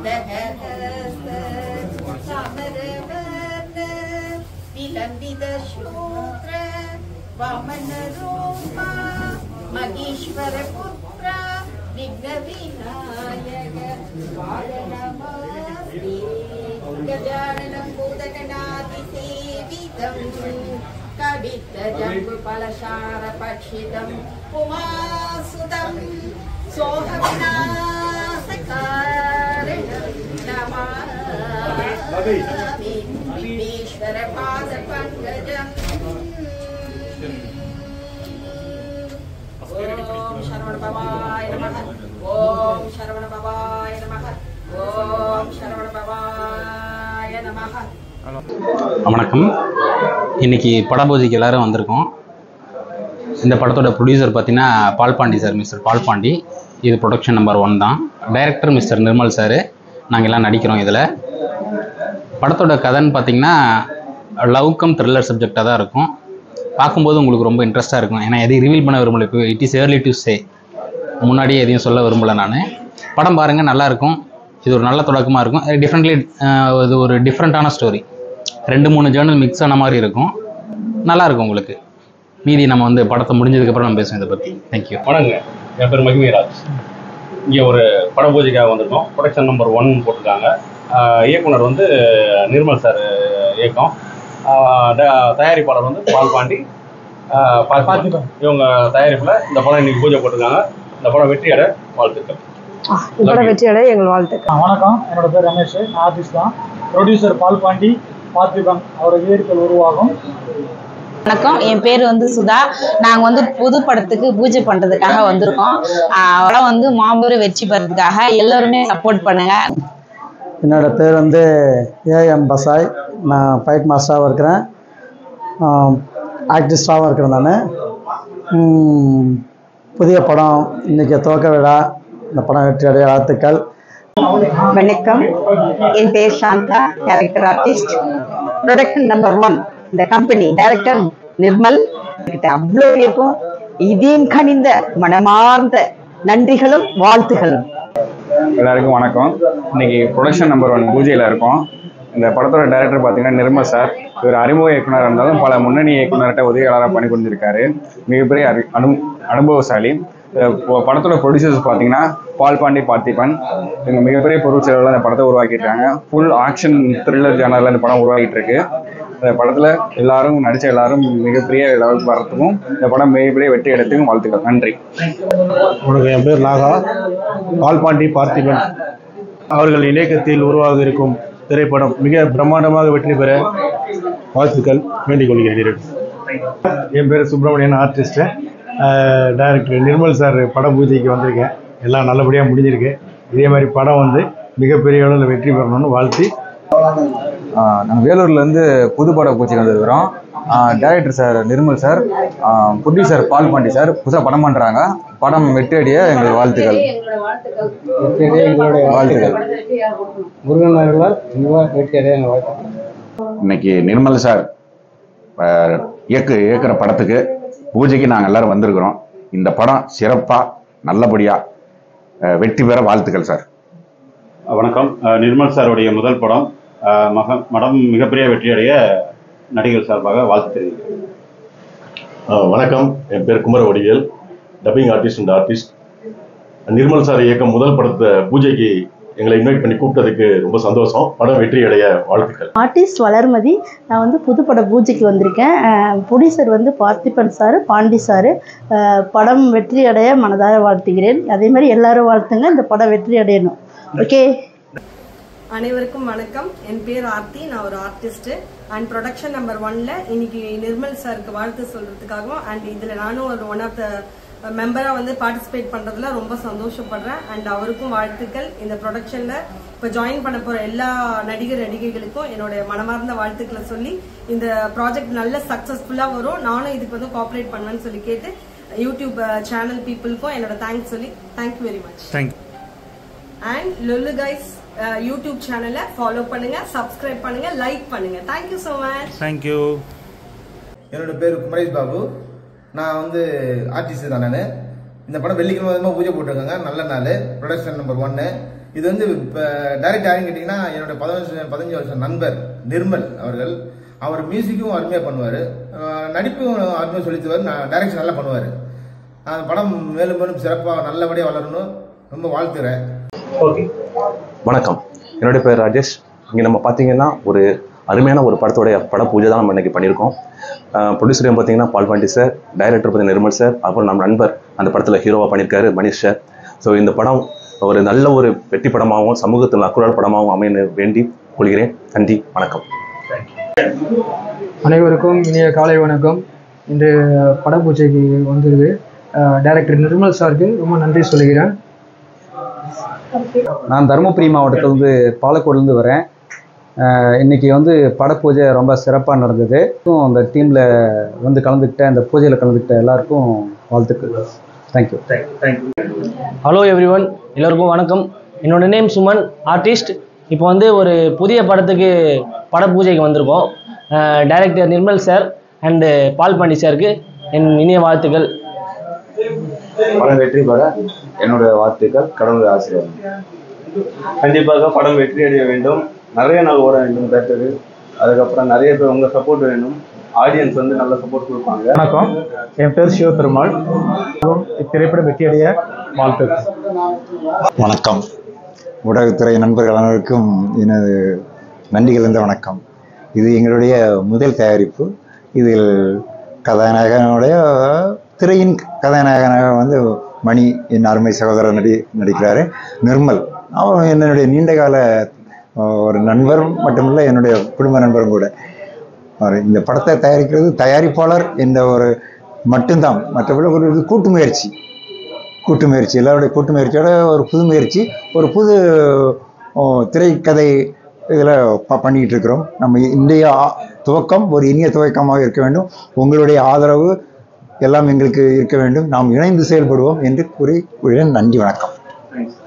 मन्दहस्त चामरवर्ण विलम्बितशूद्र वामनरूपा मगीश्वरपुत्र विघ्नविनायक वारणमास्ति गजाननं भूतगणातिसेवितम् कवित्तजम्बुफलशारपक्षितम् उमासुतम् सोहविनाशकारणं नमामि विश्वेश्वरपादपङ्कजम् ॐ शरवणभवाय नमः ॐ शरवणभवाय नमः ॐ शरवणभवाय नमः வணக்கம் இன்னைக்கு பட பூஜைக்கு எல்லாரும் வந்திருக்கோம் இந்த படத்தோட ப்ரொடியூசர் பார்த்தீங்கன்னா பால்பாண்டி சார் மிஸ்டர் பால்பாண்டி இது ப்ரொடக்ஷன் நம்பர் ஒன் தான் டைரக்டர் மிஸ்டர் நிர்மல் சார் நாங்கள் எல்லாம் நடிக்கிறோம் இதில் படத்தோட கதைன்னு பார்த்தீங்கன்னா லவ் கம் த்ரில்லர் சப்ஜெக்டாக தான் இருக்கும் பார்க்கும்போது உங்களுக்கு ரொம்ப இன்ட்ரெஸ்ட்டாக இருக்கும் ஏன்னா எதையும் ரிவீல் பண்ண விரும்பல இப்போ it is early to say முன்னாடியே எதையும் சொல்ல விரும்பல நான் படம் பாருங்கள் நல்லாயிருக்கும் இது ஒரு நல்ல தொடக்கமாக இருக்கும் டிஃப்ரெண்ட்லி இது ஒரு டிஃப்ரெண்ட்டான ஸ்டோரி ரெண்டு மூணு ஜேர்னல் மிக்ஸ் ஆன மாதிரி இருக்கும் நல்லா இருக்கும் உங்களுக்கு மீதி நம்ம வந்து படத்தை முடிஞ்சதுக்கப்புறம் நம்ம பேசுவோம் இதை பற்றி தேங்க்யூ வணங்க என் பேர் மகிமேராஜ் இங்கே ஒரு பட பூஜைக்காக வந்திருக்கோம் ப்ரொடக்ஷன் நம்பர் ஒன் போட்டிருக்காங்க ஆஹ் இயக்குனர் வந்து நிர்மல் சார் இயக்கம் ஆஹ் ட- தயாரிப்பாளர் வந்து பால்பாண்டி ஆஹ் பார்த்திபன். இவங்க தயாரிப்பில் இந்த படம் இன்னைக்கு பூஜை போட்டிருக்காங்க இந்த படம் வெற்றியடை வாழ்த்துக்கள் இப்பட வெற்றி அடைய எங்கள் வாழ்த்துக்கள் வணக்கம் என்னோட பேர் ரமேஷ் நான் ஆர்டிஸ்ட் தான் ப்ரொடியூசர் பால்பாண்டி பார்த்திபன் அவரோட இயற்கை உருவாகும் வணக்கம் என் பேர் வந்து சுதா நாங்கள் வந்து புது படத்துக்கு பூஜை பண்ணுறதுக்காக வந்திருக்கோம் ஆஹ் படம் வந்து மாபெரும் வெற்றி பெறதுக்காக எல்லாருமே சப்போர்ட் பண்ணுங்க என்னோட பேர் வந்து ஏஎம் பசாய் நான் ஃபைட் மாஸ்டராகவும் இருக்கிறேன் ஆக்டிஸ்டாகவும் இருக்கிறேன் நான் புதிய படம் இன்றைக்கி துவக்க விழா இந்த படம் வெற்றி அடைய வாழ்த்துக்கள் வணக்கம் என் பேர் Shantha character artist production number one இந்த கம்பெனி டைரக்டர் நிர்மல் கிட்ட அவ்வளோ இருக்கும் இதயம் கனிந்த மனமார்ந்த நன்றிகளும் வாழ்த்துகளும் எல்லாருக்கும் வணக்கம் இன்னைக்கு ப்ரொடக்ஷன் நம்பர் ஒன் பூஜையில் இருக்கோம் இந்த படத்தோட டைரக்டர் பார்த்தீங்கன்னா நிர்மல் சார் இவர் அறிமுக இயக்குனர் இருந்தாலும் பல முன்னணி இயக்குனர்கிட்ட உதவியாளராக பணி புரிஞ்சிருக்காரு மிகப்பெரிய அறி அனு அனுபவசாலி அஹ் இப்போ படத்தோட ப்ரொடியூசர்ஸ் பார்த்தீங்கன்னா பால்பாண்டி பார்த்திபன் இவங்க மிகப்பெரிய பொருள் செலவில் இந்த படத்தை உருவாக்கியிருக்காங்க ஃபுல் ஆக்ஷன் த்ரில்லர் ஜானரில் இந்த படம் உருவாகிட்டு இருக்கு இந்த படத்தில் எல்லாரும் நடித்த எல்லாரும் மிகப்பெரிய லெவலுக்கு வர்றதுக்கும் இந்த படம் மிகப்பெரிய வெற்றி எடுத்துக்கும் வாழ்த்துக்கள் நன்றி உனக்கு என் பேர் நாகா பால்பாண்டி பார்த்திபன் அவர்கள் இயக்கத்தில் உருவாக இருக்கும் திரைப்படம் மிக பிரம்மாண்டமாக வெற்றி பெற வாழ்த்துக்கள் வேண்டிக் கொள்கிறேன் என் பேர் Subramanian artist director Nirmal sir பட பூஜைக்கு வந்திருக்கேன் எல்லாம் நல்லபடியாக முடிஞ்சிருக்கு இதே மாதிரி படம் வந்து மிகப்பெரிய அளவில் வெற்றி பெறணும்னு வாழ்த்தி நாங்கள் வேலூர்லேருந்து புதுப்பட பூச்சிக்கு வந்திருக்கிறோம் director sir Nirmal sir producer Palpandi sir புதுசாக படம் பண்ணுறாங்க படம் வெற்றி அடைய எங்களுக்கு வாழ்த்துக்கள் வாழ்த்துக்கள் முருகன் அவர்களால் வெற்றி அடைய எங்கள் வாழ்த்துக்கள் இன்னைக்கு நிர்மல் சார் அஹ், இயக்கு இயக்குற படத்துக்கு பூஜைக்கு நாங்கள் எல்லாரும் வந்திருக்கிறோம் இந்த படம் சிறப்பாக நல்லபடியாக வெற்றி பெற வாழ்த்துக்கள் சார் வணக்கம் அஹ் நிர்மல் சாருடைய முதல் படம் அஹ் மக மடம் மிகப்பெரிய வெற்றியடைய நடிகர் சார்பாக வாழ்த்து தெரிவிக்கிறேன் வணக்கம் என் பேர் Kumara Vadivel dubbing artist and artist Nirmal sir இயக்கம் முதல் படத்தை பூஜைக்கு எங்களை இன்வைட் பண்ணி கூப்பிட்டதுக்கு ரொம்ப சந்தோஷம் படம் வெற்றி அடைய வாழ்த்துக்கள் ஆர்டிஸ்ட் வளர்மதி நான் வந்து புதுப்பட பூஜைக்கு வந்திருக்கேன் ப்ரொடியூசர் வந்து பார்த்திபன் சார் பாண்டி சார் படம் வெற்றி அடைய மனதார வாழ்த்துகிறேன் அதே மாதிரி எல்லாரும் வாழ்த்துங்க இந்த படம் வெற்றி அடையணும் ஓகே அனைவருக்கும் வணக்கம் என் பேர் ஆர்த்தி நான் ஒரு ஆர்டிஸ்ட் அண்ட் ப்ரொடக்ஷன் நம்பர் ஒன்ல இன்னைக்கு நிர்மல் சாருக்கு வாழ்த்து சொல்றதுக்காகவும் அண்ட் இதுல நானும் ஒரு ஒன் ஆஃப் த மெம்பரா வந்து பார்ட்டிசிபேட் பண்றதுல ரொம்ப சந்தோஷப்படுறேன் அண்ட் அவருக்கும் வாழ்த்துக்கள் இந்த ப்ரொடக்ஷன்ல இப்ப ஜாயின் பண்ண போற எல்லா நடிகர் நடிகைகளுக்கும் என்னோட மனமார்ந்த வாழ்த்துக்களை சொல்லி இந்த ப்ராஜெக்ட் நல்ல சக்சஸ்ஃபுல்லா வரும் நானும் இதுக்கு வந்து கோஆபரேட் பண்ணுவேன்னு சொல்லி கேட்டு யூடியூப் சேனல் பீப்புளுக்கும் என்னோட தேங்க்ஸ் சொல்லி thank you very much thank and லுல்லு கைஸ் யூடியூப் சேனலை ஃபாலோ பண்ணுங்க சப்ஸ்கிரைப் பண்ணுங்க லைக் பண்ணுங்க தேங்க்யூ ஸோ மச் தேங்க்யூ என்னோட பேர் குமரேஷ் பாபு நான் வந்து ஆர்டிஸ்ட் தான் நான் இந்த படம் வெள்ளிக்கிழமை விதமாக பூஜை போட்டிருக்காங்க நல்ல நாள் ப்ரொடக்ஷன் நம்பர் ஒன்று இது வந்து இப்போ டைரக்ட் யாருன்னு கேட்டிங்கன்னா என்னோட பதினஞ்சு பதினஞ்சு வருஷம் நண்பர் நிர்மல் அவர்கள் அவர் மியூசிக்கும் அருமையாக பண்ணுவார் நடிப்பும் அருமையாக சொல்லி தருவார் டைரக்ஷன் நல்லா பண்ணுவார் அந்த படம் மேலும் மேலும் சிறப்பாக நல்லபடியாக வளரணும் ரொம்ப வாழ்த்துறேன் ஓகே வணக்கம் என்னுடைய பேர் ராஜேஷ் இங்கே நம்ம பார்த்தீங்கன்னா ஒரு அருமையான ஒரு படத்தோடைய பட பூஜை தான் நம்ம இன்னைக்கு பண்ணியிருக்கோம் ப்ரொடியூசர் பார்த்தீங்கன்னா பால் பாண்டி சார் டைரக்டர் பார்த்தீங்கன்னா நிர்மல் சார் அப்புறம் நம்ம நண்பர் அந்த படத்தில் ஹீரோவாக பண்ணியிருக்காரு மணிஷ் சார் ஸோ இந்த படம் ஒரு நல்ல ஒரு வெற்றி படமாகவும் சமூகத்தில் அக்குறால் படமாகவும் அமைய வேண்டி கொள்கிறேன் நன்றி வணக்கம் அனைவருக்கும் இனிய காலை வணக்கம் இன்று படப்பூஜைக்கு வந்திருக்கு டைரக்டர் நிர்மல் சாருக்கு ரொம்ப நன்றி சொல்கிறேன் நான் தருமபுரி மாவட்டத்திலேருந்து பாலக்கோடுலேருந்து வரேன் அஹ் இன்னைக்கு வந்து படப்பூஜை ரொம்ப சிறப்பாக நடந்தது அந்த டீமில் வந்து கலந்துக்கிட்ட அந்த பூஜையில் கலந்துக்கிட்ட எல்லாருக்கும் வாழ்த்துக்கள் தேங்க்யூ ஹலோ எவ்ரிவன் எல்லோருக்கும் வணக்கம் என்னோட நேம் சுமன் ஆர்டிஸ்ட் இப்போ வந்து ஒரு புதிய படத்துக்கு பட பூஜைக்கு வந்திருக்கோம் director Nirmal sir and Palpandi சாருக்கு என் இனிய வாழ்த்துக்கள் படம் வெற்றி பெற என்னோட வாழ்த்துக்கள் கடவுள் ஆசீர்வாதம் கண்டிப்பாக படம் வெற்றி அடைய வேண்டும் நிறைய நாள் ஓட வேண்டும் தேட்டரு அதுக்கப்புறம் நிறைய பேர் உங்கள் சப்போர்ட் வேணும் ஆடியன்ஸ் வந்து நல்ல சப்போர்ட் கொடுப்பாங்க வணக்கம் என் பேர் சிவபெருமாள் இத்திரைப்படம் வெற்றியடைய வாழ்த்துக்கள் வணக்கம் ஊடகத்துறை நண்பர்கள் அனைவருக்கும் எனது நன்றி கலந்த வணக்கம் இது எங்களுடைய முதல் தயாரிப்பு இதில் கதாநாயகனுடைய திரையின் கதாநாயகனாக வந்து மணி என் அருமை சகோதரர் நடி நடிக்கிறாரு நிர்மல் அவன் என்னுடைய நீண்டகால அஹ், ஒரு நண்பர் மட்டுமில்ல என்னுடைய குடும்ப நண்பரும் கூட அவர் இந்த படத்தை தயாரிக்கிறது தயாரிப்பாளர் என்ற ஒரு மட்டும்தான் மற்றபடி ஒரு இது கூட்டு முயற்சி கூட்டு முயற்சி எல்லாருடைய கூட்டு முயற்சியோட ஒரு புது முயற்சி ஒரு புது ஓ, திரைக்கதை இதில் ப பண்ணிக்கிட்டு இருக்கிறோம் நம்ம இன்றைய ஆ- துவக்கம் ஒரு இனிய துவக்கமாக இருக்க வேண்டும் உங்களுடைய ஆதரவு எல்லாம் எங்களுக்கு இருக்க வேண்டும் நாம் இணைந்து செயல்படுவோம் என்று கூறி கூறுகிறேன் நன்றி வணக்கம்